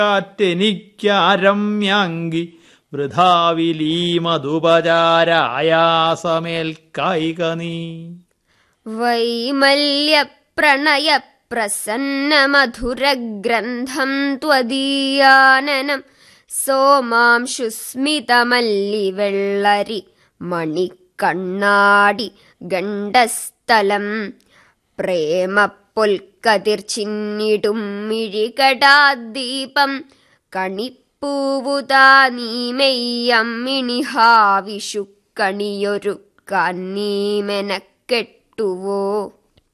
കാറ്റെനിക്കാരമ്യാങ്കി വൃഥാവിലീ മധുപചാരായാസമേൽക്കായിക നീ വൈമല്യപ്രണയ പ്രസന്നമധുരഗ്രന്ഥം ത്വദീയാനനം സോമാംശുസ്മിതമല്ലിവെള്ളരി മണിക്കണ്ണാടി ഗണ്ഡസ്ഥലം പ്രേമപ്പൊൽക്കതിർച്ചിന്നിടും മിഴികടാദ്ദീപം കണിപ്പൂവുതാ നീമെയ്യമ്മിണിഹാവിഷു കണിയൊരു കന്നീമെനക്കെട്ടുവോ